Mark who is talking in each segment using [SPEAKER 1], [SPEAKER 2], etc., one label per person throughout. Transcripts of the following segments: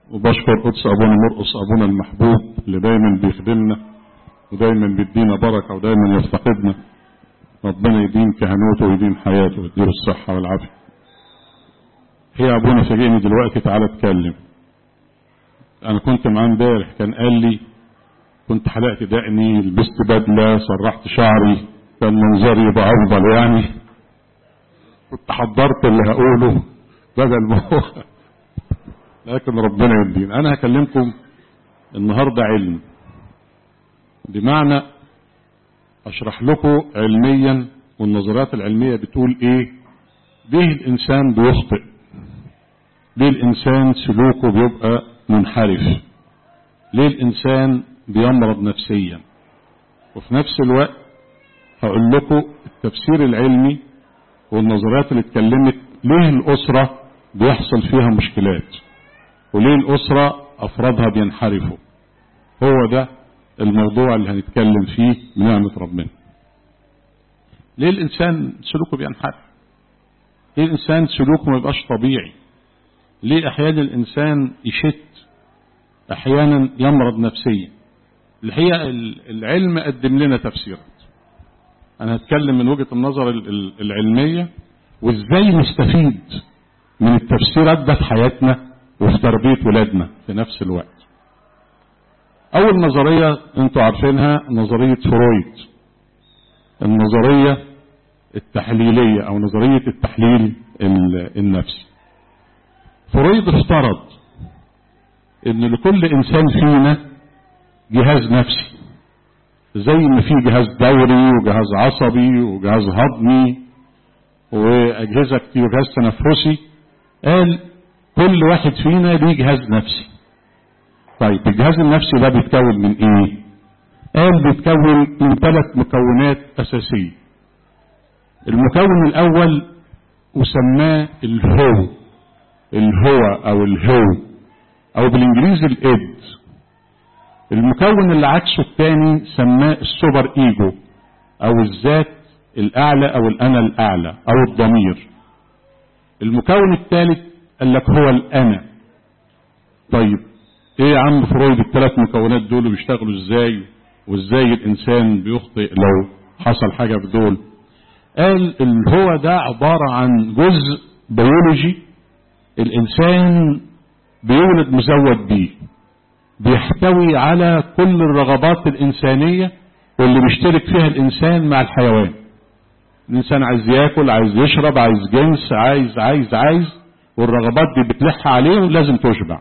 [SPEAKER 1] وبشكر قدس أبونا مرقص أبونا المحبوب اللي دايما بيخدمنا ودايما بيدينا بركة ودايما يفتقدنا ربنا يديم كهنوته ويديم حياته ويديله الصحة والعافية هي أبونا فاجئني دلوقتي تعالى اتكلم أنا كنت معاه امبارح كان قال لي كنت حلقت دقني لبست بدلة سرحت شعري كان منظري يبقى أفضل يعني كنت حضرت اللي هقوله بدل ما هو لكن ربنا يدين أنا هكلمكم النهاردة علم بمعنى أشرح لكم علميا والنظريات العلمية بتقول إيه ليه الإنسان بيخطئ ليه الإنسان سلوكه بيبقى منحرف ليه الإنسان بيمرض نفسيا وفي نفس الوقت هقول لكم التفسير العلمي والنظريات اللي اتكلمت ليه الأسرة بيحصل فيها مشكلات وليه الأسرة أفرادها بينحرفوا هو ده الموضوع اللي هنتكلم فيه بنعمة ربنا ليه الإنسان سلوكه بينحرف ليه الإنسان سلوكه ما يبقاش طبيعي ليه أحيانا الإنسان يشت أحيانا يمرض نفسيا الحقيقة العلم قدم لنا تفسيرات أنا هتكلم من وجهة النظر العلمية وإزاي نستفيد من التفسيرات ده في حياتنا وفي تربية ولادنا في نفس الوقت أول نظرية أنتوا عارفينها نظرية فرويد النظرية التحليلية أو نظرية التحليل النفسي فرويد افترض ان لكل انسان فينا جهاز نفسي زي ما في جهاز دوري وجهاز عصبي وجهاز هضمي واجهزه كتير وجهاز تنفسي قال كل واحد فينا ليه جهاز نفسي طيب الجهاز النفسي ده بيتكون من ايه قال بيتكون من ثلاث مكونات اساسيه المكون الاول وسماه الهو الهو او الهو او بالانجليزي الايد المكون اللي عكسه الثاني سماه السوبر ايجو او الذات الاعلى او الانا الاعلى او الضمير المكون الثالث قال لك هو الانا طيب ايه يا عم فرويد الثلاث مكونات دول بيشتغلوا ازاي وازاي الانسان بيخطئ لو حصل حاجه في دول قال الهو ده عباره عن جزء بيولوجي الانسان بيولد مزود بيه بيحتوي على كل الرغبات الإنسانية واللي بيشترك فيها الإنسان مع الحيوان الإنسان عايز ياكل عايز يشرب عايز جنس عايز عايز عايز والرغبات دي بتلح عليه ولازم تشبع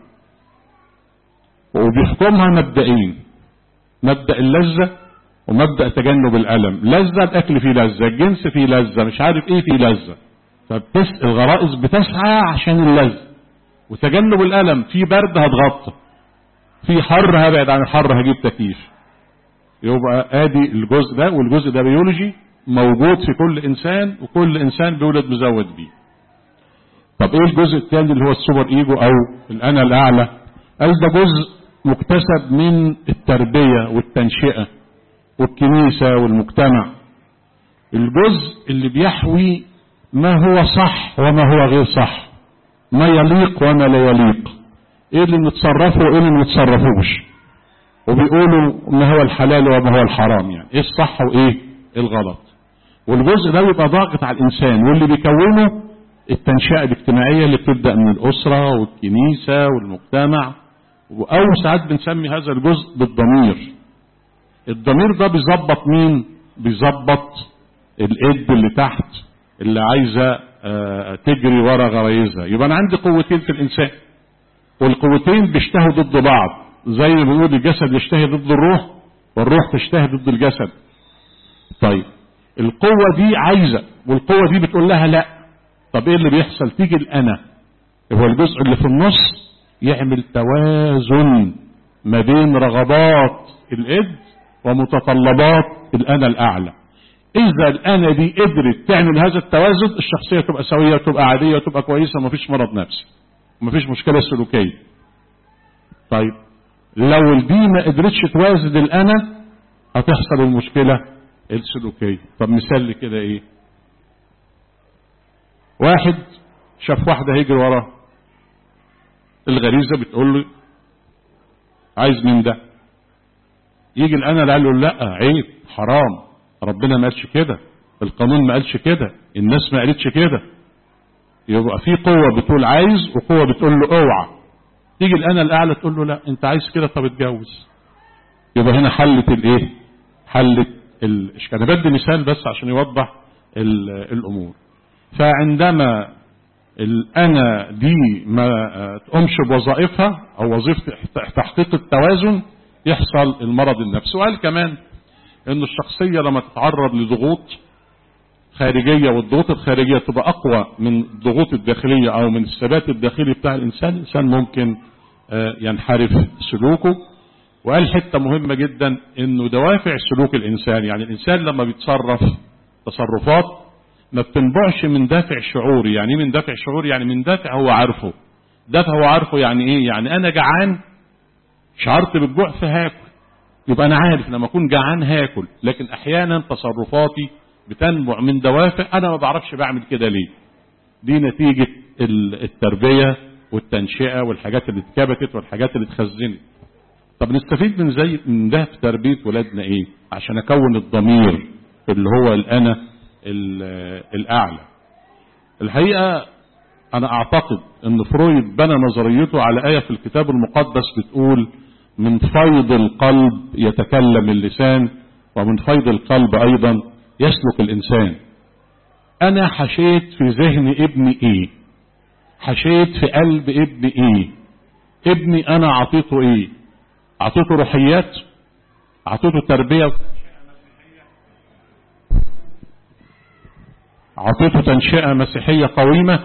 [SPEAKER 1] وبيحكمها مبدئين مبدأ اللذة ومبدأ تجنب الألم لذة الأكل فيه لذة الجنس فيه لذة مش عارف إيه فيه لذة فبتس الغرائز بتسعى عشان اللذة وتجنب الألم في برد هتغطى في حر هبعد عن الحر هجيب تكييف يبقى ادي الجزء ده والجزء ده بيولوجي موجود في كل انسان وكل انسان بيولد مزود بيه طب ايه الجزء الثاني اللي هو السوبر ايجو او الانا الاعلى قال ده جزء مكتسب من التربية والتنشئة والكنيسة والمجتمع الجزء اللي بيحوي ما هو صح وما هو غير صح ما يليق وما لا يليق ايه اللي نتصرفه وايه اللي نتصرفوش وبيقولوا ما هو الحلال وما هو الحرام يعني ايه الصح وايه الغلط والجزء ده بيبقى ضاغط على الانسان واللي بيكونه التنشئه الاجتماعيه اللي بتبدا من الاسره والكنيسه والمجتمع او ساعات بنسمي هذا الجزء بالضمير الضمير ده بيظبط مين بيظبط الايد اللي تحت اللي عايزه تجري ورا غرايزها يبقى انا عندي قوتين في الانسان والقوتين بيشتهوا ضد بعض زي ما بنقول الجسد يشتهي ضد الروح والروح تشتهي ضد الجسد طيب القوة دي عايزة والقوة دي بتقول لها لا طب ايه اللي بيحصل تيجي الانا هو الجزء اللي في النص يعمل توازن ما بين رغبات الإد ومتطلبات الأنا الأعلى إذا الأنا دي قدرت تعمل هذا التوازن الشخصية تبقى سوية وتبقى عادية وتبقى كويسة ومفيش مرض نفسي ومفيش مشكلة سلوكية طيب لو دي ما قدرتش توازن الأنا هتحصل المشكلة السلوكية طب مثال كده إيه واحد شاف واحدة هيجري وراه الغريزة بتقول له عايز من ده يجي الأنا اللي قال له لا عيب حرام ربنا ما قالش كده القانون ما قالش كده الناس ما قالتش كده يبقى في قوة بتقول عايز وقوة بتقول له اوعى تيجي الأنا الأعلى تقول له لا أنت عايز كده طب اتجوز يبقى هنا حلت الايه حلت الاشكال انا بدي مثال بس عشان يوضح الامور فعندما الانا دي ما تقومش بوظائفها او وظيفه تحقيق التوازن يحصل المرض النفسي وقال كمان ان الشخصيه لما تتعرض لضغوط خارجيه والضغوط الخارجيه تبقى اقوى من الضغوط الداخليه او من الثبات الداخلي بتاع الانسان الانسان ممكن ينحرف سلوكه وقال حتة مهمة جدا انه دوافع سلوك الانسان يعني الانسان لما بيتصرف تصرفات ما بتنبعش من دافع شعوري يعني ايه من دافع شعوري يعني من دافع هو عارفه دافع هو عارفه يعني ايه يعني انا جعان شعرت بالجوع فهاكل يبقى انا عارف لما اكون جعان هاكل لكن احيانا تصرفاتي بتنبع من دوافع انا ما بعرفش بعمل كده ليه دي نتيجة التربية والتنشئة والحاجات اللي اتكبتت والحاجات اللي اتخزنت طب نستفيد من زي من ده في تربيه ولادنا ايه عشان اكون الضمير اللي هو الانا الاعلى الحقيقه انا اعتقد ان فرويد بنى نظريته على ايه في الكتاب المقدس بتقول من فيض القلب يتكلم اللسان ومن فيض القلب ايضا يسلك الانسان انا حشيت في ذهن ابني ايه حشيت في قلب ابني ايه ابني انا اعطيته ايه اعطيته روحيات اعطيته تربية اعطيته تنشئة مسيحية قويمة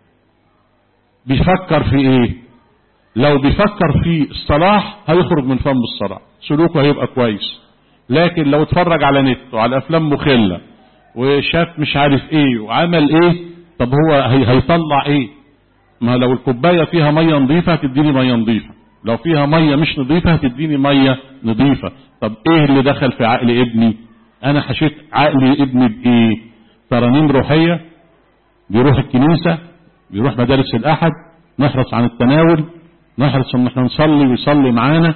[SPEAKER 1] بيفكر في ايه لو بيفكر في الصلاح هيخرج من فم الصلاح سلوكه هيبقى كويس لكن لو اتفرج على نت وعلى افلام مخلة وشاف مش عارف ايه وعمل ايه طب هو هي هيطلع ايه ما لو الكوباية فيها مية نظيفة هتديني مية نظيفة لو فيها مية مش نظيفة هتديني مية نظيفة طب ايه اللي دخل في عقل ابني انا حشيت عقل ابني بايه ترانيم روحية بيروح الكنيسة بيروح مدارس الاحد نحرص عن التناول نحرص ان احنا نصلي ويصلي معانا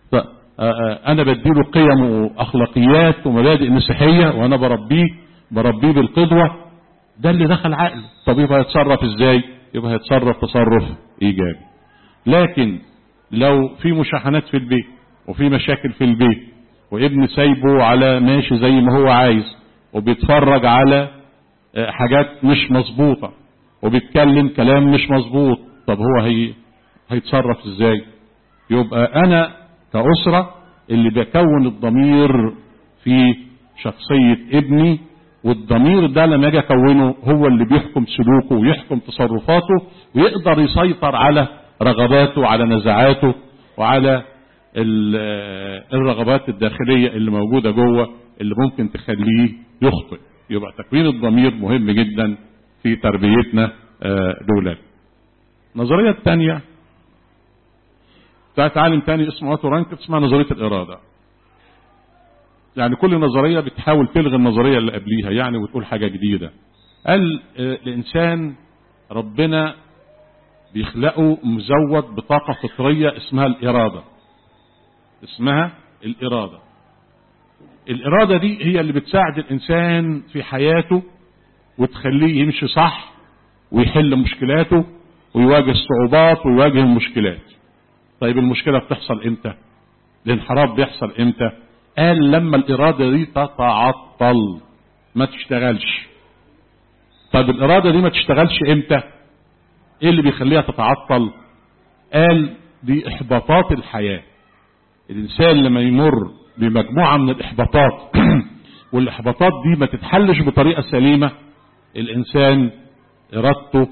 [SPEAKER 1] انا بديله قيم واخلاقيات ومبادئ مسيحية وانا بربيه بربيه بالقدوة ده اللي دخل عقله طب يبقى هيتصرف ازاي يبقى هيتصرف تصرف ايجابي لكن لو في مشاحنات في البيت وفي مشاكل في البيت وابن سايبه على ماشي زي ما هو عايز وبيتفرج على حاجات مش مظبوطة وبيتكلم كلام مش مظبوط طب هو هي هيتصرف ازاي يبقى انا كأسرة اللي بكون الضمير في شخصية ابني والضمير ده لما اجي اكونه هو اللي بيحكم سلوكه ويحكم تصرفاته ويقدر يسيطر على رغباته وعلى نزعاته وعلى الرغبات الداخلية اللي موجودة جوه اللي ممكن تخليه يخطئ يبقى تكوين الضمير مهم جدا في تربيتنا لولاد النظرية الثانية بتاعت عالم تاني اسمه اوتو رانك اسمها نظرية الإرادة يعني كل نظرية بتحاول تلغي النظرية اللي قبليها يعني وتقول حاجة جديدة قال الإنسان ربنا بيخلقه مزود بطاقة فطرية اسمها الإرادة اسمها الإرادة الإرادة دي هي اللي بتساعد الإنسان في حياته وتخليه يمشي صح ويحل مشكلاته ويواجه الصعوبات ويواجه المشكلات طيب المشكلة بتحصل امتى الانحراف بيحصل امتى قال لما الإرادة دي تتعطل ما تشتغلش طيب الإرادة دي ما تشتغلش امتى ايه اللي بيخليها تتعطل قال دي احباطات الحياة الانسان لما يمر بمجموعة من الاحباطات والاحباطات دي ما تتحلش بطريقة سليمة الانسان ارادته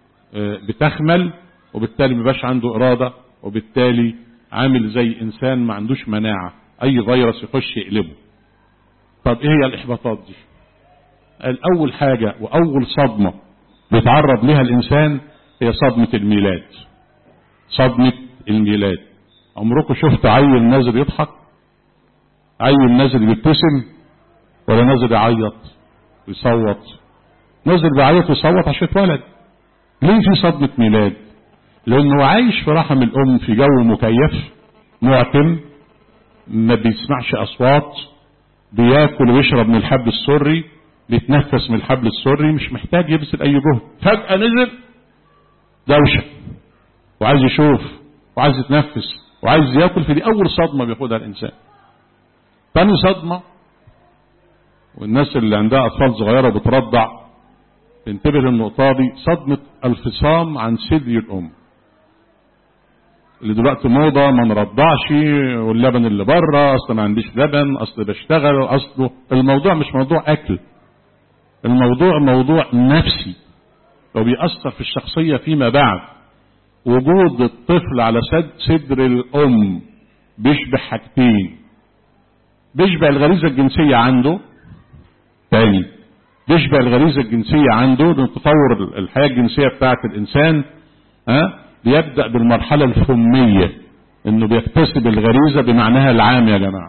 [SPEAKER 1] بتخمل وبالتالي ما بقاش عنده ارادة وبالتالي عامل زي انسان ما عندوش مناعة اي فيروس يخش يقلبه طب ايه هي الاحباطات دي الاول حاجة واول صدمة بيتعرض لها الانسان هي صدمة الميلاد صدمة الميلاد عمركم شفت عيل نازل يضحك عيل نازل يبتسم ولا نازل يعيط ويصوت نازل بيعيط ويصوت عشان اتولد ليه في صدمة ميلاد لانه عايش في رحم الام في جو مكيف معتم ما بيسمعش اصوات بياكل ويشرب من الحبل السري بيتنفس من الحبل السري مش محتاج يبذل اي جهد فجأة نزل دوشة وعايز يشوف وعايز يتنفس وعايز ياكل في دي اول صدمة بياخدها الانسان تاني صدمة والناس اللي عندها اطفال صغيرة بترضع تنتبه للنقطة دي صدمة الفصام عن ثدي الام اللي دلوقتي موضة ما نرضعش واللبن اللي بره اصل ما عنديش لبن اصل بشتغل اصله الموضوع مش موضوع اكل الموضوع موضوع نفسي وبيأثر في الشخصية فيما بعد وجود الطفل على صدر الام بيشبه حاجتين بيشبه الغريزة الجنسية عنده تاني بيشبه الغريزة الجنسية عنده تطور الحياة الجنسية بتاعت الإنسان ها بيبدأ بالمرحلة الفمية انه بيكتسب الغريزة بمعناها العام يا جماعة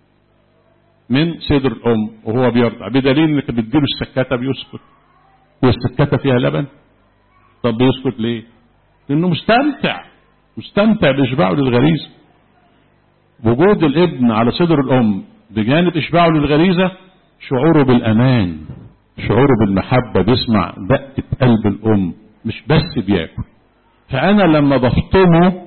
[SPEAKER 1] من صدر الام وهو بيرضع بدليل انك بتديله السكاتة بيسكت والسكاتة فيها لبن طب بيسكت ليه لانه مستمتع مستمتع باشباعه للغريزة وجود الابن على صدر الام بجانب اشباعه للغريزة شعوره بالامان شعوره بالمحبة بيسمع دقة قلب الام مش بس بياكل فانا لما بفطمه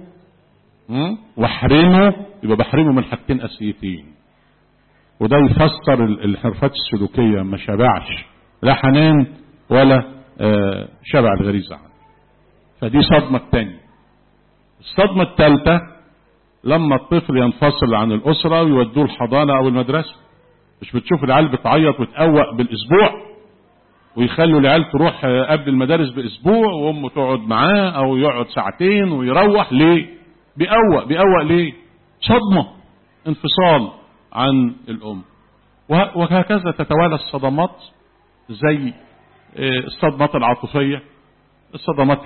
[SPEAKER 1] واحرمه يبقى بحرمه من حاجتين اساسيتين وده يفسر الحرفات السلوكية ما شبعش لا حنان ولا آه شبع الغريزة عنه فدي صدمة الثانية الصدمة الثالثة لما الطفل ينفصل عن الأسرة ويودوه الحضانة أو المدرسة مش بتشوف العيال بتعيط وتقوق بالأسبوع ويخلوا العيال تروح قبل المدارس باسبوع وامه تقعد معاه او يقعد ساعتين ويروح ليه بيقوق بيقوق ليه صدمة انفصال عن الام وهكذا تتوالى الصدمات زي الصدمات العاطفية الصدمات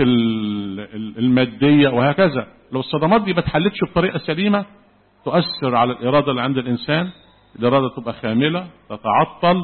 [SPEAKER 1] المادية وهكذا لو الصدمات دي ما اتحلتش بطريقة سليمة تؤثر على الإرادة اللي عند الإنسان الإرادة تبقى خاملة تتعطل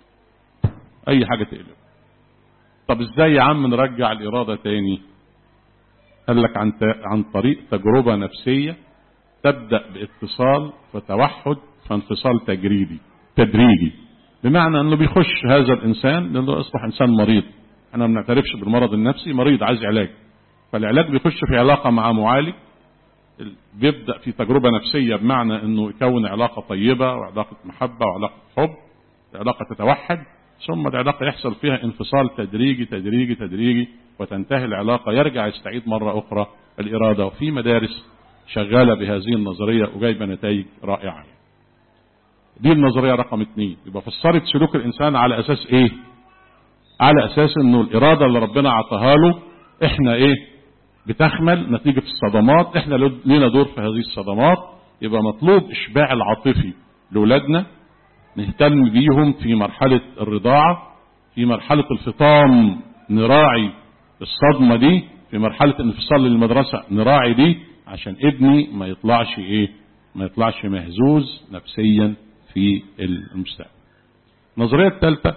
[SPEAKER 1] اي حاجة تقلب طب ازاي يا عم نرجع الارادة تاني قال لك عن, عن طريق تجربة نفسية تبدأ باتصال فتوحد فانفصال تجريدي تدريجي بمعنى انه بيخش هذا الانسان لانه اصبح انسان مريض احنا ما بنعترفش بالمرض النفسي مريض عايز علاج فالعلاج بيخش في علاقة مع معالج بيبدأ في تجربة نفسية بمعنى انه يكون علاقة طيبة وعلاقة محبة وعلاقة حب علاقة تتوحد ثم العلاقة يحصل فيها انفصال تدريجي تدريجي تدريجي وتنتهي العلاقة يرجع يستعيد مرة أخرى الإرادة وفي مدارس شغالة بهذه النظرية وجايبة نتائج رائعة دي النظرية رقم اثنين يبقى فسرت سلوك الإنسان على أساس إيه على أساس أنه الإرادة اللي ربنا عطاها له إحنا إيه بتخمل نتيجة الصدمات إحنا لنا دور في هذه الصدمات يبقى مطلوب إشباع العاطفي لأولادنا نهتم بيهم في مرحلة الرضاعة في مرحلة الفطام نراعي الصدمة دي في مرحلة الانفصال للمدرسة نراعي دي عشان ابني ما يطلعش ايه ما يطلعش مهزوز نفسيا في المستقبل النظرية الثالثة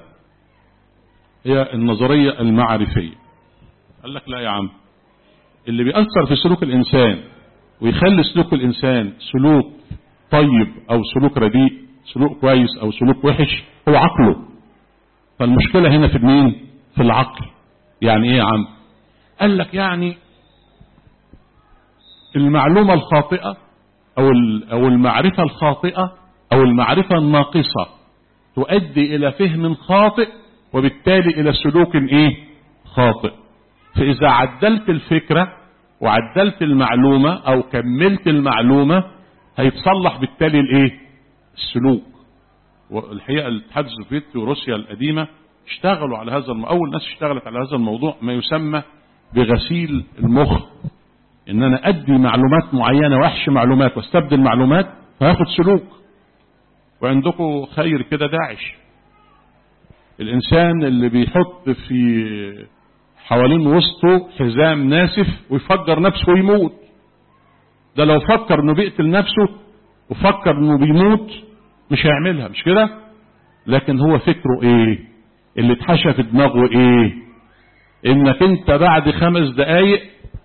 [SPEAKER 1] هي النظرية المعرفية قال لك لا يا عم اللي بيأثر في سلوك الإنسان ويخلي سلوك الإنسان سلوك طيب أو سلوك رديء سلوك كويس او سلوك وحش هو عقله فالمشكلة هنا في مين في العقل يعني ايه يا عم قال لك يعني المعلومة الخاطئة او او المعرفة الخاطئة او المعرفة الناقصة تؤدي الى فهم خاطئ وبالتالي الى سلوك ايه خاطئ فاذا عدلت الفكرة وعدلت المعلومة او كملت المعلومة هيتصلح بالتالي الايه السلوك والحقيقة الاتحاد السوفيتي وروسيا القديمة اشتغلوا على هذا أول ناس اشتغلت على هذا الموضوع ما يسمى بغسيل المخ ان انا ادي معلومات معينة واحشي معلومات واستبدل معلومات فياخد سلوك وعندكم خير كده داعش الانسان اللي بيحط في حوالين وسطه حزام ناسف ويفجر نفسه ويموت ده لو فكر انه بيقتل نفسه وفكر انه بيموت مش هيعملها مش كده لكن هو فكره ايه اللي اتحشى في دماغه ايه انك انت بعد خمس دقايق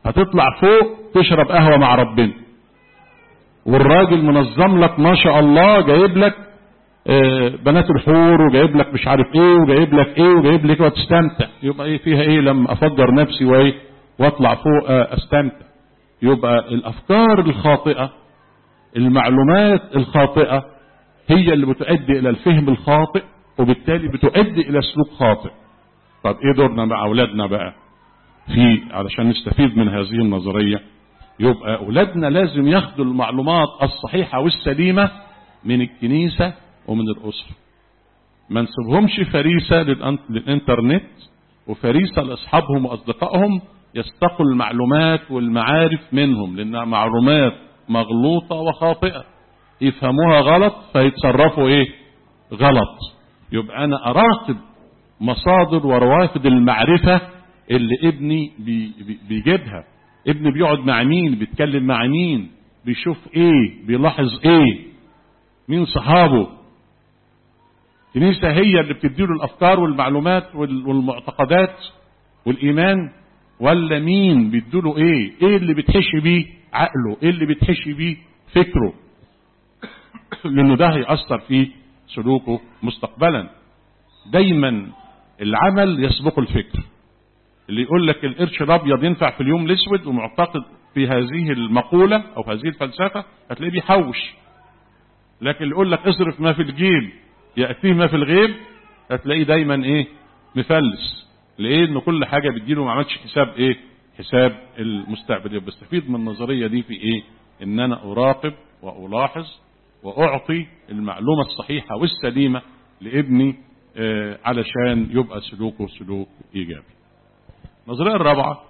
[SPEAKER 1] هتطلع فوق تشرب قهوة مع ربنا والراجل منظم لك ما شاء الله جايب لك آه، بنات الحور وجايب لك مش عارف ايه وجايب لك ايه وجايب لك وتستمتع يبقى ايه فيها ايه لما افجر نفسي وايه واطلع فوق آه، استمتع يبقى الافكار الخاطئة المعلومات الخاطئة هي اللي بتؤدي الى الفهم الخاطئ وبالتالي بتؤدي الى سلوك خاطئ طب ايه دورنا مع اولادنا بقى في علشان نستفيد من هذه النظرية يبقى اولادنا لازم ياخدوا المعلومات الصحيحة والسليمة من الكنيسة ومن الاسرة ما نسيبهمش فريسة للأن- للانترنت وفريسة لاصحابهم واصدقائهم يستقوا المعلومات والمعارف منهم لانها معلومات مغلوطة وخاطئة يفهموها غلط فيتصرفوا ايه غلط يبقى انا اراقب مصادر وروافد المعرفة اللي ابني بي بي بيجيبها ابني بيقعد مع مين بيتكلم مع مين بيشوف ايه بيلاحظ ايه مين صحابه كنيسة هي اللي بتديله الافكار والمعلومات وال- والمعتقدات والايمان ولا مين بيديله ايه ايه اللي بتحشي بيه عقله ايه اللي بتحشي بيه فكره لانه ده هيأثر في سلوكه مستقبلا دايما العمل يسبق الفكر اللي يقول لك القرش الابيض ينفع في اليوم الاسود ومعتقد في هذه المقولة او هذه الفلسفة هتلاقيه بيحوش لكن اللي يقول لك اصرف ما في الجيب يأتيه ما في الغيب هتلاقيه دايما ايه مفلس ليه ان كل حاجة بتجيله ما عملش حساب ايه حساب المستقبل يبقى بستفيد من النظرية دي في ايه ان انا اراقب والاحظ واعطي المعلومة الصحيحة والسليمة لابني آه علشان يبقى سلوكه سلوك ايجابي النظرية الرابعة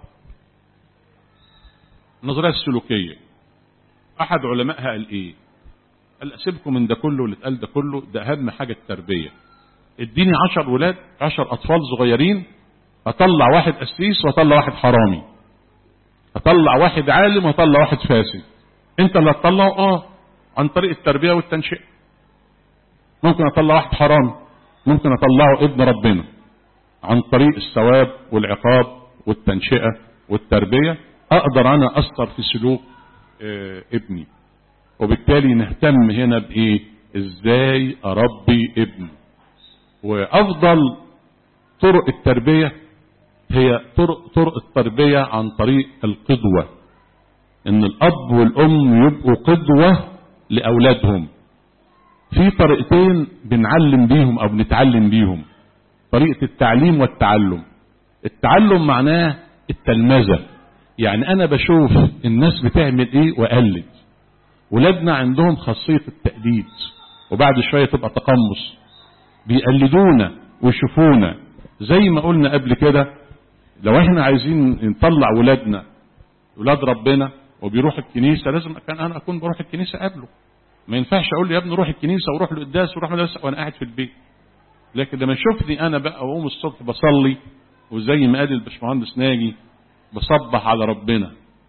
[SPEAKER 1] النظرية السلوكية احد علمائها قال ايه قال اسيبكم من ده كله اللي اتقال ده كله ده اهم حاجة التربية اديني عشر ولاد عشر اطفال صغيرين اطلع واحد قسيس واطلع واحد حرامي اطلع واحد عالم واطلع واحد فاسد انت اللي هتطلعه اه عن طريق التربية والتنشئة ممكن اطلع واحد حرامي ممكن اطلعه ابن ربنا عن طريق الثواب والعقاب والتنشئة والتربية اقدر انا اثر في سلوك اه ابني وبالتالي نهتم هنا بايه ازاي اربي ابني وافضل طرق التربية هي طرق, طرق التربية عن طريق القدوة ان الاب والام يبقوا قدوة لاولادهم في طريقتين بنعلم بيهم او بنتعلم بيهم طريقة التعليم والتعلم التعلم معناه التلمذة يعني انا بشوف الناس بتعمل ايه واقلد ولادنا عندهم خاصية التقليد وبعد شوية تبقى تقمص بيقلدونا ويشوفونا زي ما قلنا قبل كده لو احنا عايزين نطلع ولادنا ولاد ربنا وبيروح الكنيسة لازم كان انا اكون بروح الكنيسة قبله ما ينفعش اقول له يا ابني روح الكنيسة وروح القداس وروح مدرسة وانا قاعد في البيت لكن لما يشوفني انا بقى واقوم الصبح بصلي وزي ما قال الباشمهندس ناجي بصبح على ربنا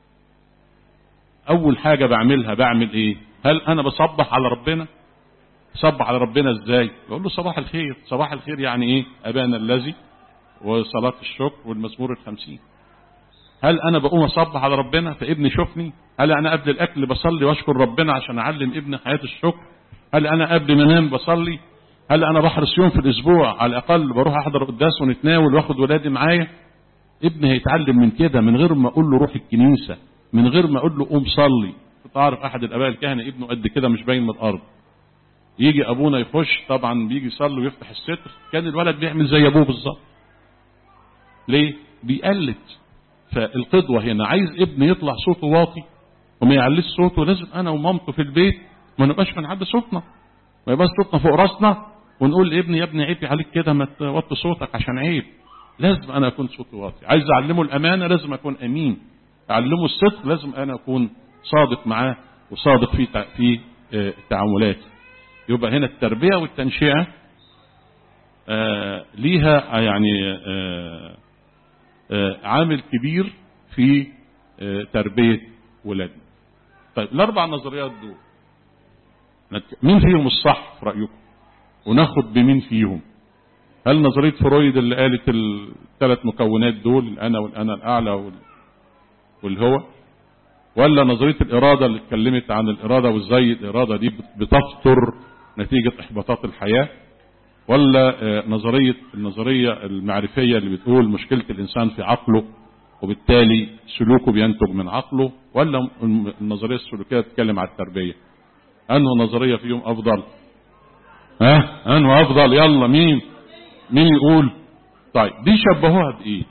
[SPEAKER 1] اول حاجة بعملها بعمل ايه هل انا بصبح على ربنا صبح على ربنا ازاي بقول له صباح الخير صباح الخير يعني ايه ابانا الذي وصلاة الشكر والمزمور الخمسين هل انا بقوم اصبح على ربنا فابني شوفني هل انا قبل الاكل بصلي واشكر ربنا عشان اعلم ابني حياة الشكر هل انا قبل ما انام بصلي هل انا بحرص يوم في الاسبوع على الاقل بروح احضر قداس ونتناول واخد ولادي معايا ابني هيتعلم من كده من غير ما اقول له روح الكنيسة من غير ما اقول له قوم صلي كنت اعرف احد الاباء الكهنة ابنه قد كده مش باين من الارض يجي ابونا يخش طبعا بيجي يصلي ويفتح الستر كان الولد بيعمل زي ابوه بالظبط ليه بيقلد فالقدوة هنا عايز ابن يطلع صوته واطي وما يعليش صوته لازم انا ومامته في البيت ما نبقاش بنعدي صوتنا ما يبقاش صوتنا فوق راسنا ونقول لابني يا ابني عيب عليك كده ما توطي صوتك عشان عيب لازم انا اكون صوتي واطي عايز اعلمه الامانه لازم اكون امين اعلمه الصدق لازم انا اكون صادق معاه وصادق في في تعاملاتي يبقى هنا التربيه والتنشئه آه ليها يعني آه آه عامل كبير في تربيه ولادنا طيب الاربع نظريات دول مين فيهم الصح في رايكم وناخد بمين فيهم هل نظرية فرويد اللي قالت الثلاث مكونات دول الأنا والأنا الأعلى وال... والهوى ولا نظرية الإرادة اللي اتكلمت عن الإرادة وإزاي الإرادة دي بتفطر نتيجة إحباطات الحياة ولا نظرية النظرية المعرفية اللي بتقول مشكلة الإنسان في عقله وبالتالي سلوكه بينتج من عقله ولا النظرية السلوكية تتكلم عن التربية أنه نظرية فيهم أفضل ها أنه أفضل يلا مين مين يقول طيب دي شبهوها بإيه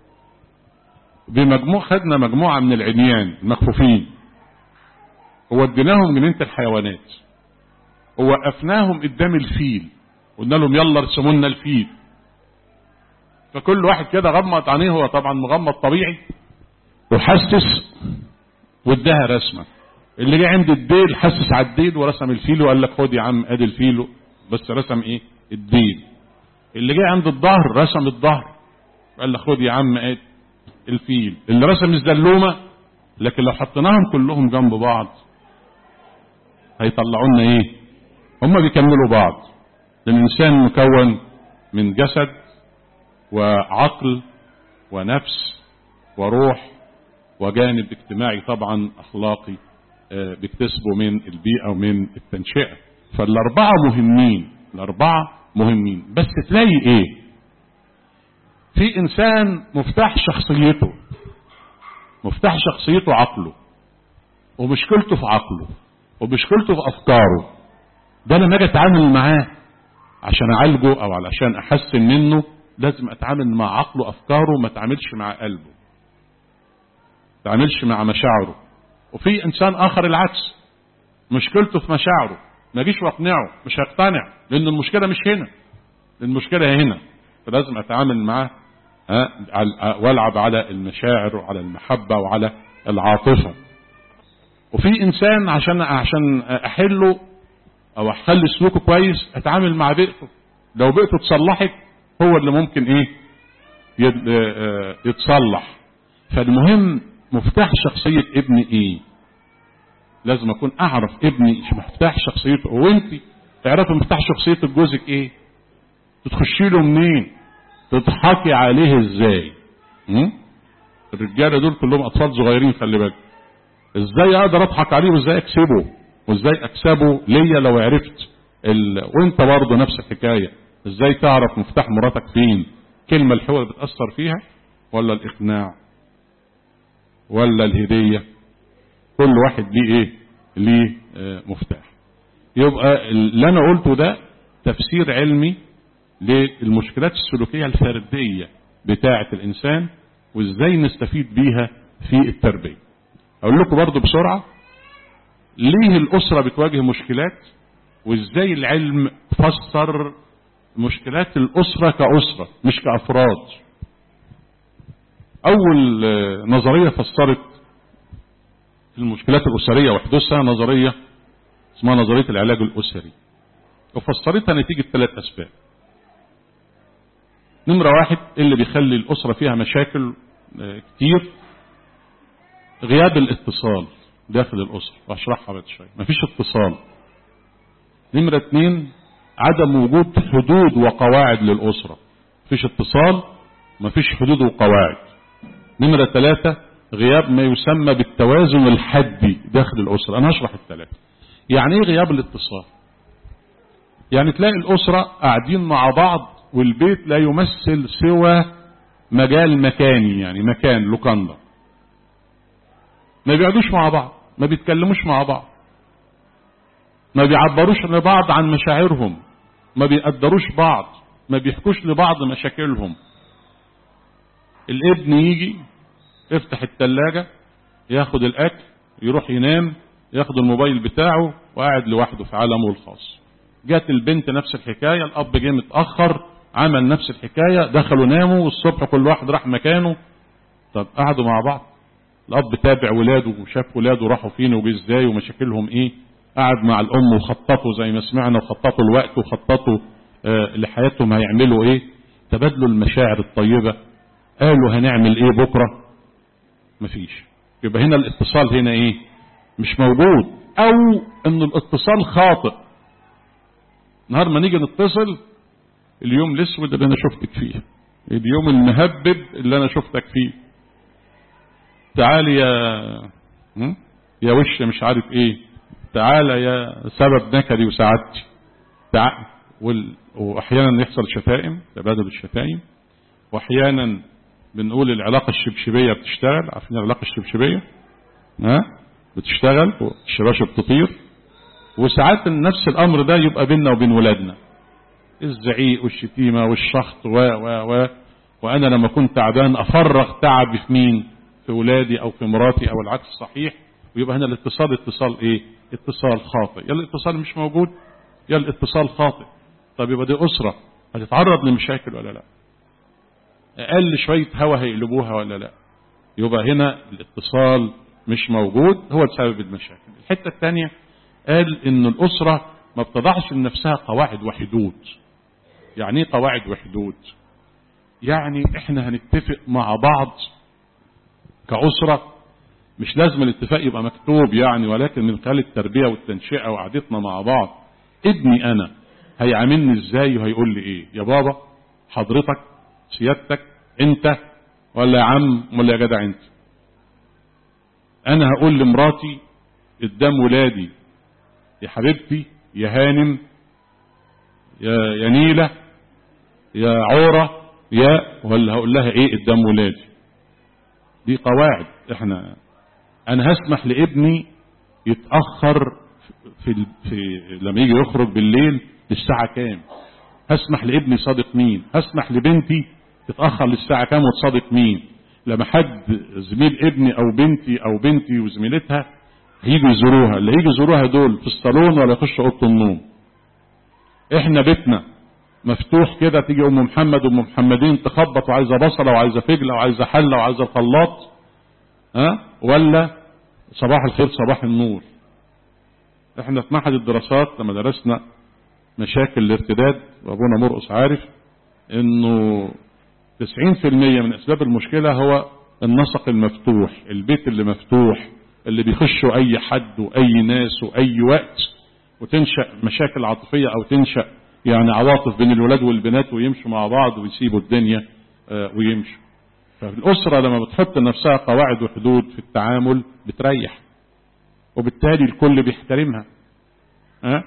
[SPEAKER 1] بمجموع خدنا مجموعة من العميان المخفوفين ووديناهم جنينة الحيوانات ووقفناهم قدام الفيل قلنا لهم يلا ارسموا لنا الفيل فكل واحد كده غمض عينيه هو طبعا مغمض طبيعي وحسس واداها رسمه اللي جه عند الديل حسس على الديل ورسم الفيل وقال لك خد يا عم ادي الفيل بس رسم ايه الديل اللي جه عند الظهر رسم الظهر قال لك خد يا عم ادي الفيل اللي رسم الزلومه لكن لو حطيناهم كلهم جنب بعض هيطلعوا لنا ايه هم بيكملوا بعض الانسان مكون من جسد وعقل ونفس وروح وجانب اجتماعي طبعا اخلاقي بيكتسبه من البيئه ومن التنشئه فالاربعه مهمين الاربعه مهمين بس تلاقي ايه في انسان مفتاح شخصيته مفتاح شخصيته عقله ومشكلته في عقله ومشكلته في افكاره ده لما اجي اتعامل معاه عشان اعالجه او علشان احسن منه لازم اتعامل مع عقله افكاره ما اتعاملش مع قلبه ما اتعاملش مع مشاعره وفي انسان اخر العكس مشكلته في مشاعره ما اجيش واقنعه مش هيقتنع لان المشكله مش هنا المشكله هنا فلازم اتعامل معاه والعب على المشاعر وعلى المحبه وعلى العاطفه وفي انسان عشان عشان احله او اخلي سلوكه كويس اتعامل مع بيئته لو بيئته اتصلحت هو اللي ممكن ايه يتصلح فالمهم مفتاح شخصية ابني ايه لازم اكون اعرف ابني مفتاح شخصيته وانت تعرفي مفتاح شخصية جوزك ايه تخشي له منين تضحكي عليه ازاي م? الرجاله دول كلهم اطفال صغيرين خلي بالك ازاي اقدر اضحك عليه وازاي اكسبه وازاي اكسبه ليا لو عرفت ال... وانت برضه نفس الحكايه ازاي تعرف مفتاح مراتك فين كلمه الحوار بتاثر فيها ولا الاقناع ولا الهديه كل واحد ليه ايه ليه آه مفتاح يبقى اللي انا قلته ده تفسير علمي للمشكلات السلوكيه الفرديه بتاعه الانسان وازاي نستفيد بيها في التربيه اقول لكم برضو بسرعه ليه الاسره بتواجه مشكلات وازاي العلم فسر مشكلات الاسره كاسره مش كافراد اول نظريه فسرت المشكلات الاسريه وحدوثها نظريه اسمها نظريه العلاج الاسري وفسرتها نتيجه ثلاث اسباب نمره واحد اللي بيخلي الاسره فيها مشاكل كتير غياب الاتصال داخل الاسره واشرحها بعد شويه مفيش اتصال نمره اثنين عدم وجود حدود وقواعد للاسره مفيش اتصال مفيش حدود وقواعد نمره ثلاثه غياب ما يسمى بالتوازن الحدي داخل الاسره انا هشرح الثلاثه يعني ايه غياب الاتصال يعني تلاقي الاسره قاعدين مع بعض والبيت لا يمثل سوى مجال مكاني يعني مكان لوكاندا ما بيقعدوش مع بعض ما بيتكلموش مع بعض ما بيعبروش لبعض عن مشاعرهم ما بيقدروش بعض ما بيحكوش لبعض مشاكلهم الابن يجي يفتح التلاجة ياخد الاكل يروح ينام ياخد الموبايل بتاعه وقاعد لوحده في عالمه الخاص جات البنت نفس الحكاية الاب جه متأخر عمل نفس الحكاية دخلوا ناموا والصبح كل واحد راح مكانه طب قعدوا مع بعض الاب تابع ولاده وشاف ولاده راحوا فين وجه ازاي ومشاكلهم ايه قعد مع الام وخططوا زي ما سمعنا وخططوا الوقت وخططوا آه لحياتهم هيعملوا ايه تبادلوا المشاعر الطيبة قالوا هنعمل ايه بكرة مفيش يبقى هنا الاتصال هنا ايه مش موجود او ان الاتصال خاطئ نهار ما نيجي نتصل اليوم الاسود اللي انا شفتك فيه اليوم المهبب اللي انا شفتك فيه تعالي يا هم؟ يا وش مش عارف ايه تعالى يا سبب نكدي وسعادتي تع... وال... واحيانا يحصل شتائم تبادل الشتائم واحيانا بنقول العلاقه الشبشبيه بتشتغل عارفين العلاقه الشبشبيه ها بتشتغل والشباشب بتطير وساعات نفس الامر ده يبقى بيننا وبين ولادنا الزعيق والشتيمه والشخط و و و وانا لما كنت تعبان افرغ تعبي في مين في ولادي او في مراتي او العكس صحيح ويبقى هنا الاتصال اتصال ايه اتصال خاطئ يا الاتصال مش موجود يا الاتصال خاطئ طب يبقى دي اسره هتتعرض لمشاكل ولا لا اقل شويه هوا هيقلبوها ولا لا يبقى هنا الاتصال مش موجود هو سبب المشاكل الحته الثانيه قال ان الاسره ما بتضعش لنفسها قواعد وحدود يعني ايه قواعد وحدود يعني احنا هنتفق مع بعض كأسرة مش لازم الاتفاق يبقى مكتوب يعني ولكن من خلال التربية والتنشئة وقعدتنا مع بعض ابني انا هيعاملني ازاي وهيقول لي ايه يا بابا حضرتك سيادتك انت ولا يا عم ولا يا جدع انت انا هقول لمراتي قدام ولادي يا حبيبتي يا هانم يا يا نيلة يا عورة يا ولا هقول لها ايه قدام ولادي دي قواعد احنا انا هسمح لابني يتأخر في, في لما يجي يخرج بالليل للساعة كام هسمح لابني صادق مين هسمح لبنتي تتأخر للساعة كام وتصادق مين لما حد زميل ابني او بنتي او بنتي وزميلتها هيجوا يزوروها اللي هيجوا يزوروها دول في الصالون ولا يخشوا اوضه النوم احنا بيتنا مفتوح كده تيجي ام محمد وام محمدين تخبط وعايزه بصله وعايزه فجله وعايزه حله وعايزه الخلاط ها ولا صباح الخير صباح النور احنا في معهد الدراسات لما درسنا مشاكل الارتداد وابونا مرقص عارف انه 90% من اسباب المشكله هو النسق المفتوح البيت اللي مفتوح اللي بيخشوا اي حد واي ناس واي وقت وتنشا مشاكل عاطفيه او تنشا يعني عواطف بين الولاد والبنات ويمشوا مع بعض ويسيبوا الدنيا ويمشوا فالاسره لما بتحط لنفسها قواعد وحدود في التعامل بتريح وبالتالي الكل بيحترمها ها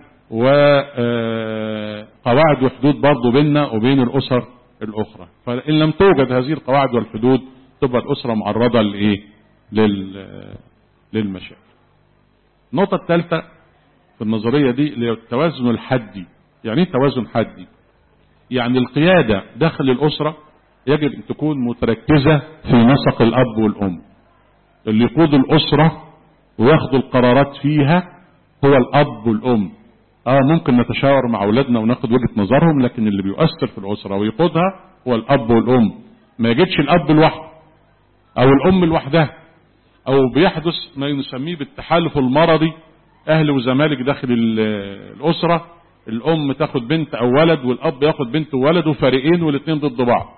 [SPEAKER 1] وقواعد وحدود برضه بيننا وبين الاسر الاخرى فان لم توجد هذه القواعد والحدود تبقى الاسره معرضه لايه لل للمشاكل النقطة الثالثة في النظرية دي اللي هي التوازن الحدي يعني ايه توازن حدي يعني القيادة داخل الأسرة يجب أن تكون متركزة في نسق الأب والأم اللي يقود الأسرة وياخد القرارات فيها هو الأب والأم اه ممكن نتشاور مع أولادنا وناخد وجهة نظرهم لكن اللي بيؤثر في الأسرة ويقودها هو الأب والأم ما يجدش الأب لوحده أو الأم لوحدها او بيحدث ما نسميه بالتحالف المرضي اهل وزمالك داخل الاسرة الام تاخد بنت او ولد والاب ياخد بنت وولد وفريقين والاثنين ضد بعض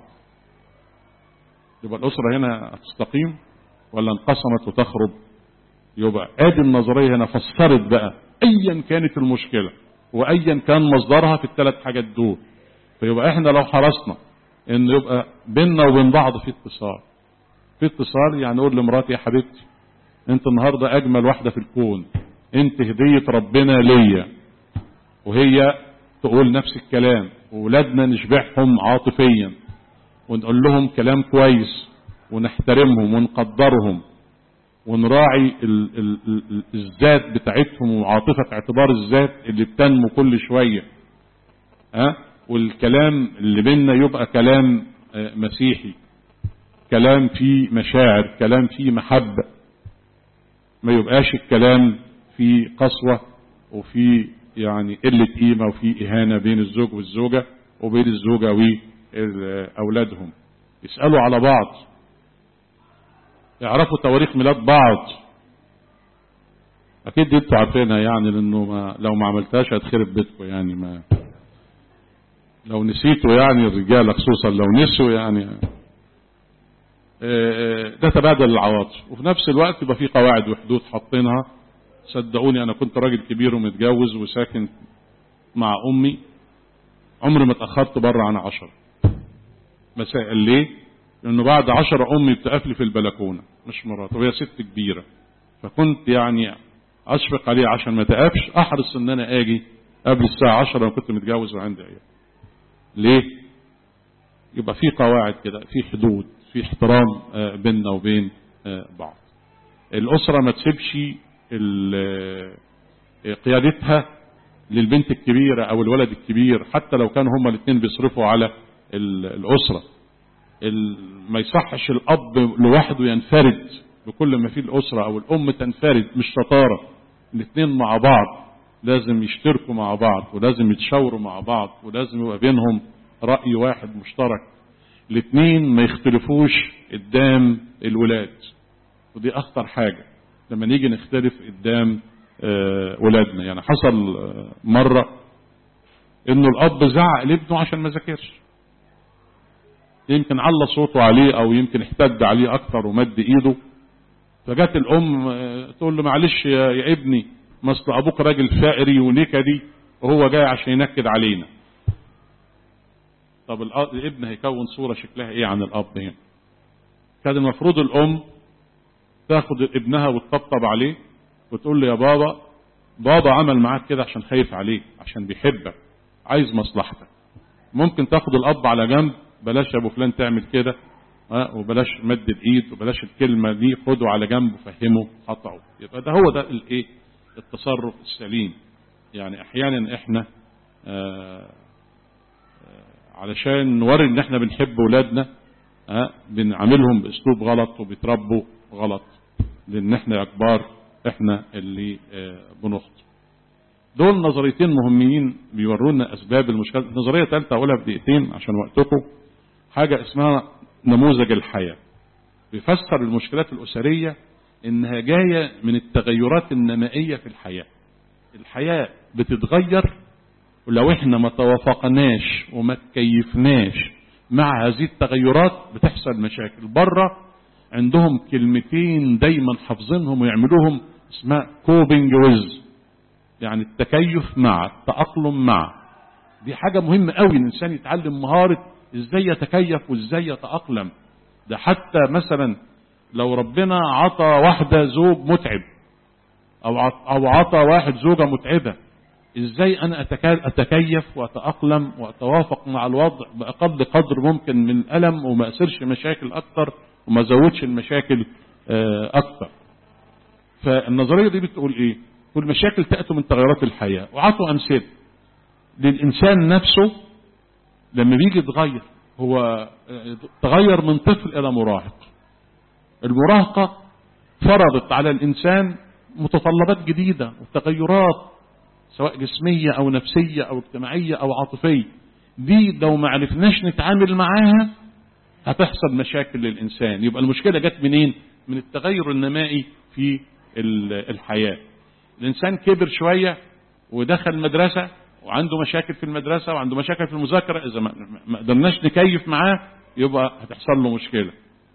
[SPEAKER 1] يبقى الاسرة هنا هتستقيم ولا انقسمت وتخرب يبقى ادي النظرية هنا فسرت بقى ايا كانت المشكلة وايا كان مصدرها في الثلاث حاجات دول فيبقى احنا لو حرصنا ان يبقى بيننا وبين بعض في اتصال في اتصال يعني اقول لمراتي يا حبيبتي انت النهاردة اجمل واحدة في الكون انت هدية ربنا ليا وهي تقول نفس الكلام وولادنا نشبعهم عاطفيا ونقول لهم كلام كويس ونحترمهم ونقدرهم ونراعي ال ال ال الذات بتاعتهم وعاطفة اعتبار الذات اللي بتنمو كل شوية ها أه؟ والكلام اللي بينا يبقى كلام مسيحي كلام فيه مشاعر كلام فيه محبة ما يبقاش الكلام فيه قسوة وفي يعني قلة قيمة وفي إهانة بين الزوج والزوجة وبين الزوجة وأولادهم يسألوا على بعض يعرفوا تواريخ ميلاد بعض أكيد دي انتوا عارفينها يعني لأنه ما لو ما عملتهاش هتخرب بيتكم يعني ما لو نسيتوا يعني الرجالة خصوصا لو نسوا يعني ده تبادل العواطف وفي نفس الوقت يبقى في قواعد وحدود حاطينها صدقوني انا كنت راجل كبير ومتجوز وساكن مع امي عمري ما اتاخرت بره عن عشرة مساء ليه لانه بعد عشرة امي بتقفلي في البلكونه مش مراته وهي ست كبيرة فكنت يعني اشفق عليه عشان ما تقفش احرص ان انا اجي قبل الساعة عشرة لو كنت متجوز وعندي عيال ليه يبقى في قواعد كده في حدود في احترام آه، بيننا وبين آه، بعض الأسرة ما تسيبش ال- آه، قيادتها للبنت الكبيرة أو الولد الكبير حتى لو كانوا هما الاثنين بيصرفوا على ال- الأسرة ال- ما يصحش الأب لوحده ينفرد بكل ما فيه الأسرة أو الأم تنفرد مش شطارة الاثنين مع بعض لازم يشتركوا مع بعض ولازم يتشاوروا مع بعض ولازم يبقى بينهم رأي واحد مشترك الاثنين ما يختلفوش قدام الولاد ودي أخطر حاجة لما نيجي نختلف قدام آه، ولادنا يعني حصل آه، مرة انه الاب زعق لابنه عشان ما ذاكرش يمكن على صوته عليه او يمكن احتد عليه اكتر ومد ايده فجت الام آه، تقول له معلش يا, يا ابني ما اصل ابوك راجل فقري ونكدي وهو جاي عشان ينكد علينا طب الأ- الابن هيكون صورة شكلها ايه عن الاب هنا كان المفروض الام تاخد ابنها وتطبطب عليه وتقول له يا بابا بابا عمل معاك كده عشان خايف عليك عشان بيحبك عايز مصلحتك ممكن تاخد الاب على جنب بلاش يا ابو فلان تعمل كده ها وبلاش مد الايد وبلاش الكلمه دي خده على جنب وفهمه خطأه يبقى ده هو ده الايه التصرف السليم يعني احيانا احنا آه، آه، علشان نوري ان احنا بنحب ولادنا ها بنعاملهم باسلوب غلط وبيتربوا غلط لان احنا يا كبار احنا اللي آه، بنخطئ دول نظريتين مهمين بيورونا اسباب المشكله نظريه ثالثه اقولها في دقيقتين عشان وقتكم حاجه اسمها نموذج الحياه بيفسر المشكلات الاسريه انها جايه من التغيرات النمائيه في الحياه الحياه بتتغير ولو احنا ما توافقناش وما تكيفناش مع هذه التغيرات بتحصل مشاكل بره عندهم كلمتين دايما حافظينهم ويعملوهم اسمها كوبنج ويز يعني التكيف مع التأقلم مع دي حاجة مهمة قوي الإنسان يتعلم مهارة إزاي يتكيف وإزاي يتأقلم ده حتى مثلا لو ربنا عطى واحدة زوج متعب أو عط- أو عطى واحد زوجة متعبة إزاي أنا أتكا- أتكيف وأتأقلم وأتوافق مع الوضع بأقل قدر ممكن من الألم وما أسرش مشاكل أكتر وما أزودش المشاكل آه، أكتر فالنظرية دي بتقول ايه تقول المشاكل تأتي من تغيرات الحياة وعطوا أمثلة للإنسان نفسه لما بيجي يتغير هو آه، تغير من طفل إلى مراهق المراهقة فرضت على الإنسان متطلبات جديدة وتغيرات سواء جسمية أو نفسية أو اجتماعية أو عاطفية دي لو ما عرفناش نتعامل معاها هتحصل مشاكل للإنسان يبقى المشكلة جت منين من التغير النمائي في ال- الحياة الإنسان كبر شوية ودخل مدرسة وعنده مشاكل في المدرسة وعنده مشاكل في المذاكرة إذا ما ما قدرناش نكيف معاه يبقى هتحصل له مشكلة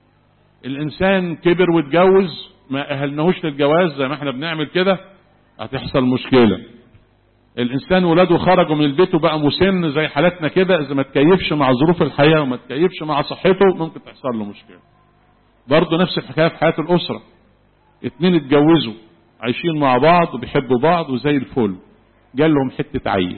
[SPEAKER 1] الإنسان كبر واتجوز ما أهلناهوش للجواز زي ما احنا بنعمل كده هتحصل مشكلة الإنسان ولاده خرجوا من البيت وبقى مسن زي حالتنا كده إذا ما تكيفش مع ظروف الحياة وما تكيفش مع صحته ممكن تحصل له مشكلة برضه نفس الحكاية في حياة الأسرة اتنين اتجوزوا عايشين مع بعض وبيحبوا بعض وزي الفل جالهم حتة عيل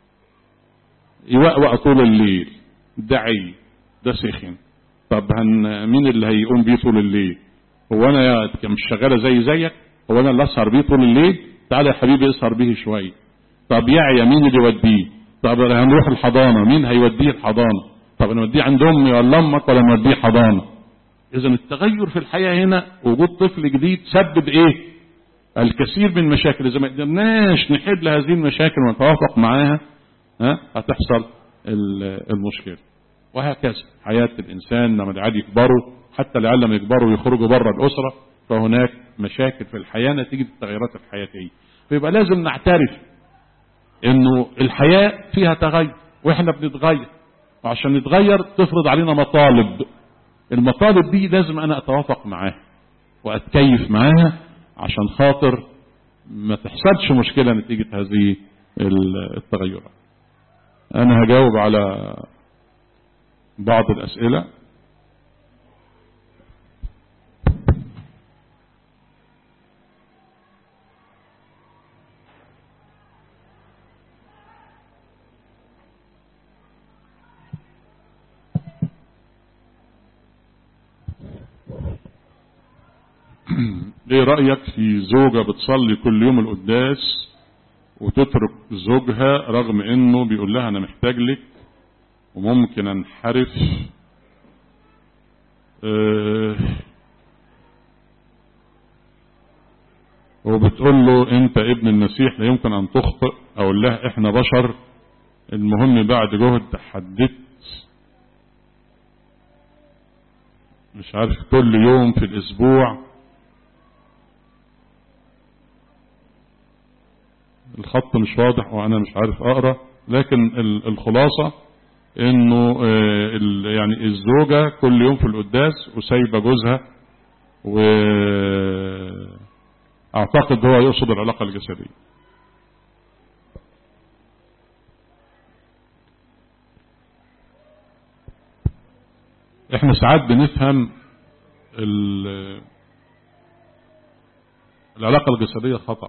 [SPEAKER 1] يوقوق طول الليل ده عيل ده سخن طب هن مين اللي هيقوم بيه طول الليل هو انا يا مش شغاله زي زيك هو انا اللي اسهر بيه طول الليل تعالى يا حبيبي اسهر بيه شويه طب يعيا مين اللي يوديه طب هنروح الحضانه مين هيوديه الحضانه طب نوديه عند امي ولا امك ولا نوديه حضانه اذا التغير في الحياه هنا وجود طفل جديد سبب ايه الكثير من المشاكل اذا ما قدرناش نحل هذه المشاكل ونتوافق معاها ها هتحصل ال- المشكله وهكذا حياه الانسان لما العيال يكبروا حتى العيال لما يكبروا ويخرجوا بره الاسره فهناك مشاكل في الحياه نتيجه التغيرات الحياتيه فيبقى لازم نعترف انه الحياه فيها تغير واحنا بنتغير وعشان نتغير تفرض علينا مطالب المطالب دي لازم انا اتوافق معاها واتكيف معاها عشان خاطر ما تحصلش مشكلة نتيجة هذه ال- التغيرات انا هجاوب على بعض الاسئلة ايه رأيك في زوجة بتصلي كل يوم القداس وتترك زوجها رغم انه بيقول لها انا محتاج لك وممكن انحرف اه وبتقول له انت ابن المسيح لا يمكن ان تخطئ اقول لها احنا بشر المهم بعد جهد حددت مش عارف كل يوم في الاسبوع الخط مش واضح وانا مش عارف اقرا لكن الخلاصه انه يعني الزوجه كل يوم في القداس وسايبه جوزها واعتقد هو يقصد العلاقه الجسديه احنا ساعات بنفهم العلاقه الجسديه خطأ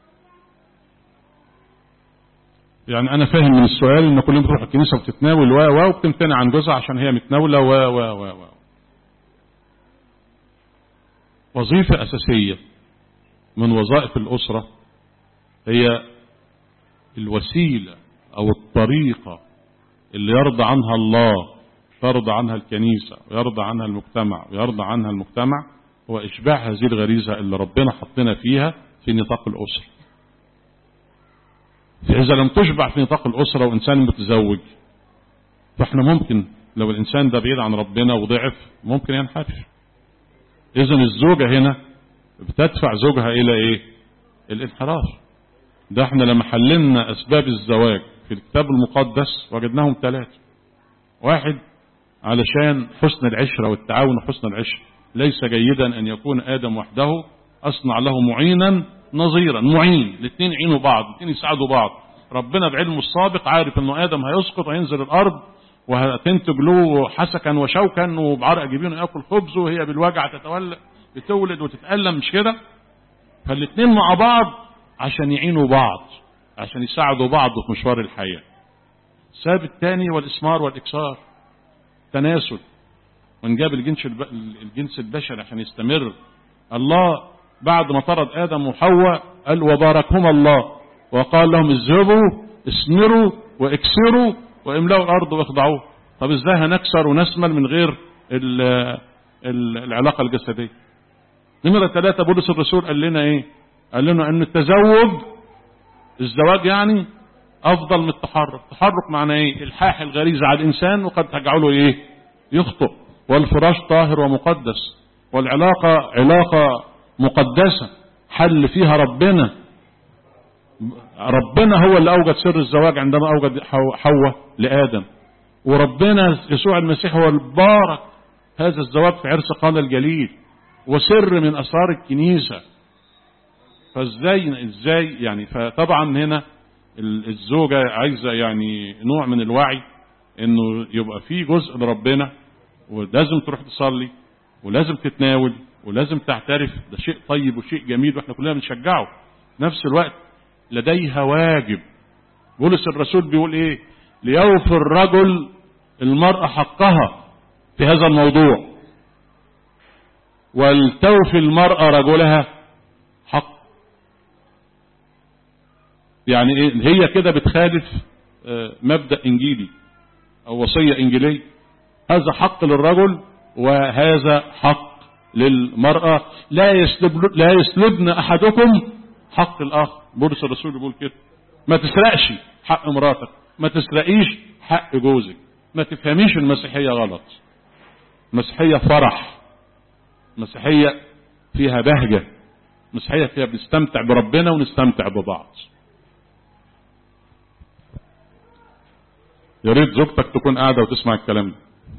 [SPEAKER 1] يعني انا فاهم من السؤال ان كل يوم بتروح الكنيسه وتتناول و و وبتمتنع عن جوزها عشان هي متناوله و و و و وظيفه اساسيه من وظائف الاسره هي الوسيله او الطريقه اللي يرضى عنها الله ترضى عنها الكنيسه ويرضى عنها المجتمع ويرضى عنها المجتمع هو اشباع هذه الغريزه اللي ربنا حطنا فيها في نطاق الاسره فإذا لم تشبع في نطاق الأسرة وإنسان متزوج فإحنا ممكن لو الإنسان ده بعيد عن ربنا وضعف ممكن ينحرف إذا الزوجة هنا بتدفع زوجها إلى إيه؟ الانحراف ده إحنا لما حللنا أسباب الزواج في الكتاب المقدس وجدناهم ثلاثة واحد علشان حسن العشرة والتعاون وحسن العشرة ليس جيدا أن يكون آدم وحده أصنع له معينا نظيرا معين الاثنين يعينوا بعض الاثنين يساعدوا بعض ربنا بعلمه السابق عارف انه ادم هيسقط وينزل الارض وهتنتج له حسكا وشوكا وبعرق جبينه ياكل خبز وهي بالوجع تتولد بتولد وتتالم مش كده فالاثنين مع بعض عشان يعينوا بعض عشان يساعدوا بعض في مشوار الحياه السبب الثاني والاسمار والاكسار تناسل ونجاب الجنس الجنس البشري عشان يستمر الله بعد ما طرد آدم وحواء قال وباركهما الله وقال لهم اذهبوا اسمروا واكسروا واملأوا الأرض واخضعوه طب ازاي هنكسر ونسمل من غير ال ال العلاقة الجسدية نمرة ثلاثة بولس الرسول قال لنا ايه قال لنا ان التزوج الزواج يعني افضل من التحرك التحرك معناه ايه الحاح الغريزة على الانسان وقد تجعله ايه يخطئ والفراش طاهر ومقدس والعلاقة علاقة مقدسة حل فيها ربنا ربنا هو اللي أوجد سر الزواج عندما أوجد حواء لآدم وربنا يسوع المسيح هو البارك هذا الزواج في عرس قانا الجليل وسر من أسرار الكنيسة فازاي ازاي يعني فطبعا هنا الزوجة عايزة يعني نوع من الوعي انه يبقى في جزء لربنا ولازم تروح تصلي ولازم تتناول ولازم تعترف ده شيء طيب وشيء جميل واحنا كلنا بنشجعه نفس الوقت لديها واجب بولس الرسول بيقول ايه ليوفي الرجل المرأة حقها في هذا الموضوع ولتوفي المرأة رجلها حق يعني ايه هي كده بتخالف مبدأ انجيلي او وصية انجيلية هذا حق للرجل وهذا حق للمرأة لا يسلب لا يسلبن أحدكم حق الآخر بولس الرسول بيقول كده ما تسرقش حق مراتك ما تسرقيش حق جوزك ما تفهميش المسيحية غلط المسيحية فرح مسيحية فيها بهجة مسيحية فيها بنستمتع بربنا ونستمتع ببعض يا ريت زوجتك تكون قاعدة وتسمع الكلام ده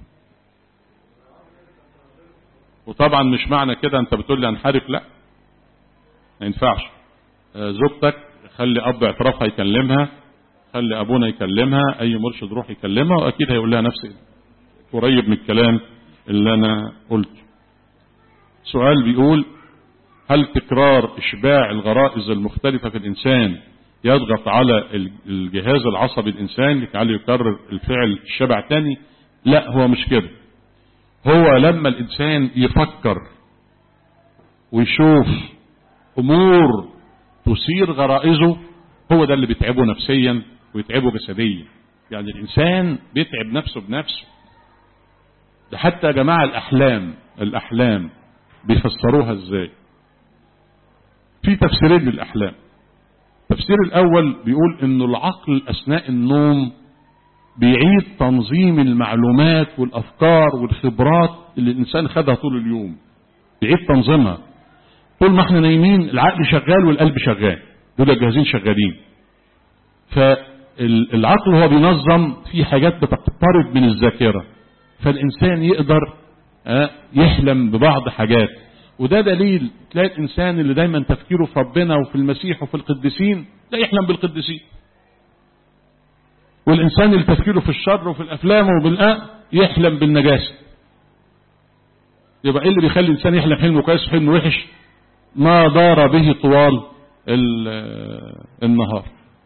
[SPEAKER 1] وطبعا مش معنى كده انت بتقول لي انحرف لا ما ينفعش زوجتك خلي اب اعترافها يكلمها خلي ابونا يكلمها اي مرشد روح يكلمها واكيد هيقول لها نفس قريب من الكلام اللي انا قلته سؤال بيقول هل تكرار اشباع الغرائز المختلفة في الانسان يضغط على الجهاز العصبي الانسان لكي يكرر الفعل الشبع تاني لا هو مش كده هو لما الإنسان يفكر ويشوف امور تثير غرائزه هو ده اللي بيتعبه نفسيا ويتعبه جسديا يعني الانسان بيتعب نفسه بنفسه ده حتى يا جماعة الاحلام الاحلام بيفسروها ازاي في تفسيرين للاحلام التفسير الاول بيقول انه العقل اثناء النوم بيعيد تنظيم المعلومات والافكار والخبرات اللي الانسان خدها طول اليوم بيعيد تنظيمها طول ما احنا نايمين العقل شغال والقلب شغال دول الجهازين شغالين فالعقل هو بينظم في حاجات بتقترب من الذاكرة فالإنسان يقدر يحلم ببعض حاجات وده دليل تلاقي الإنسان اللي دايما تفكيره في ربنا وفي المسيح وفي القديسين لا يحلم بالقديسين والإنسان اللي تفكيره في الشر وفي الأفلام وبالآ يحلم بالنجاسة يبقى ايه اللي بيخلي الإنسان يحلم حلم كويس وحلم وحش ما دار به طوال النهار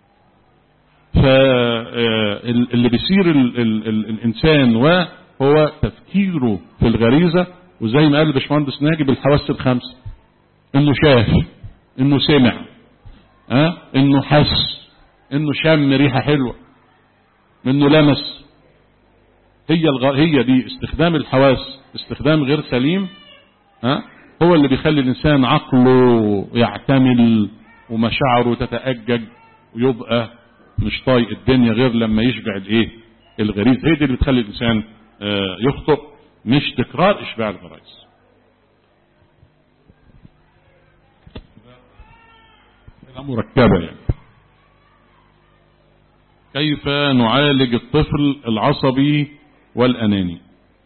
[SPEAKER 1] فاللي بيصير ال ال ال الإنسان وهو تفكيره في الغريزة وزي ما قال باشمهندس ناجي بالحواس الخمسة انه شاف انه سمع أه؟ انه حس انه شم ريحة حلوة انه لمس هي الغ... هي دي استخدام الحواس استخدام غير سليم أه؟ هو اللي بيخلي الانسان عقله يعتمل ومشاعره تتأجج ويبقى مش طايق الدنيا غير لما يشبع الايه الغريز هي دي اللي بتخلي الانسان آه يخطئ مش تكرار اشباع الغرائز مركبة يعني كيف نعالج الطفل العصبي والأناني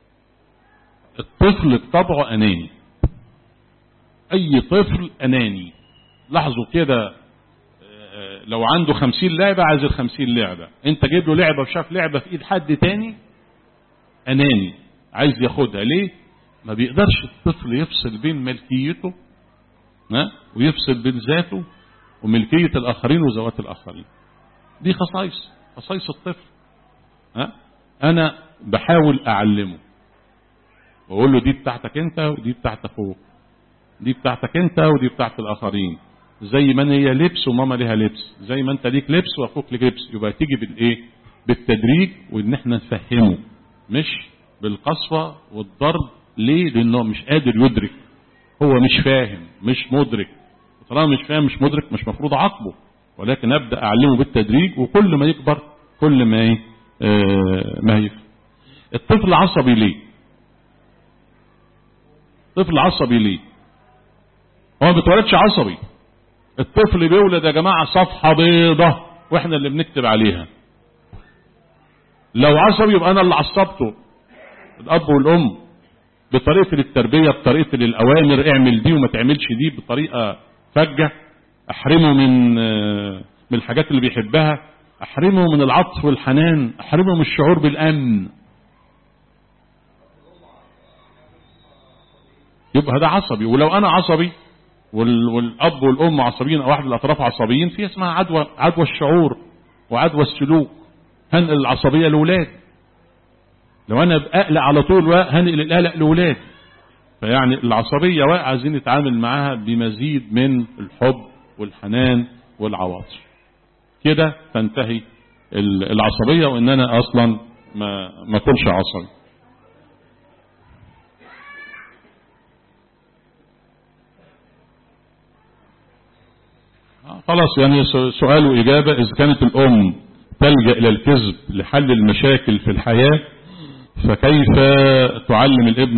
[SPEAKER 1] الطفل بطبعه أناني أي طفل أناني لاحظوا كده لو عنده خمسين لعبة عايز الخمسين لعبة انت جيب له لعبة وشاف لعبة في ايد حد تاني اناني عايز ياخدها ليه ما بيقدرش الطفل يفصل بين ملكيته ها ويفصل بين ذاته وملكية الاخرين وذوات الاخرين دي خصائص خصائص الطفل ها انا بحاول اعلمه واقول له دي بتاعتك انت ودي بتاعت اخوك دي بتاعتك انت ودي بتاعت الاخرين زي ما هي لبس وماما ليها لبس زي ما انت ليك لبس واخوك ليك لبس يبقى تيجي بالايه بالتدريج وان احنا نفهمه مش بالقسوة والضرب ليه لانه مش قادر يدرك هو مش فاهم مش مدرك طالما مش فاهم مش مدرك مش مفروض عاقبه ولكن ابدا اعلمه بالتدريج وكل ما يكبر كل ما ايه آه ما يفهم الطفل عصبي ليه طفل عصبي ليه هو ما بيتولدش عصبي الطفل بيولد يا جماعة صفحة بيضة واحنا اللي بنكتب عليها لو عصبي يبقى انا اللي عصبته الاب والام بطريقة التربية بطريقة الأوامر اعمل دي وما تعملش دي بطريقة فجة احرمه من من الحاجات اللي بيحبها احرمه من العطف والحنان احرمه من الشعور بالامن يبقى ده عصبي ولو انا عصبي والاب والام عصبيين او احد الاطراف عصبيين في اسمها عدوى عدوى الشعور وعدوى السلوك هنقل العصبيه لاولاد لو انا بقلق على طول هنقل القلق لاولاد فيعني العصبيه عايزين نتعامل معاها بمزيد من الحب والحنان والعواطف كده تنتهي العصبيه وان انا اصلا ما ما اكونش عصبي خلاص يعني سؤال وإجابة إذا كانت الأم تلجأ إلى الكذب لحل المشاكل في الحياة فكيف تعلم الابن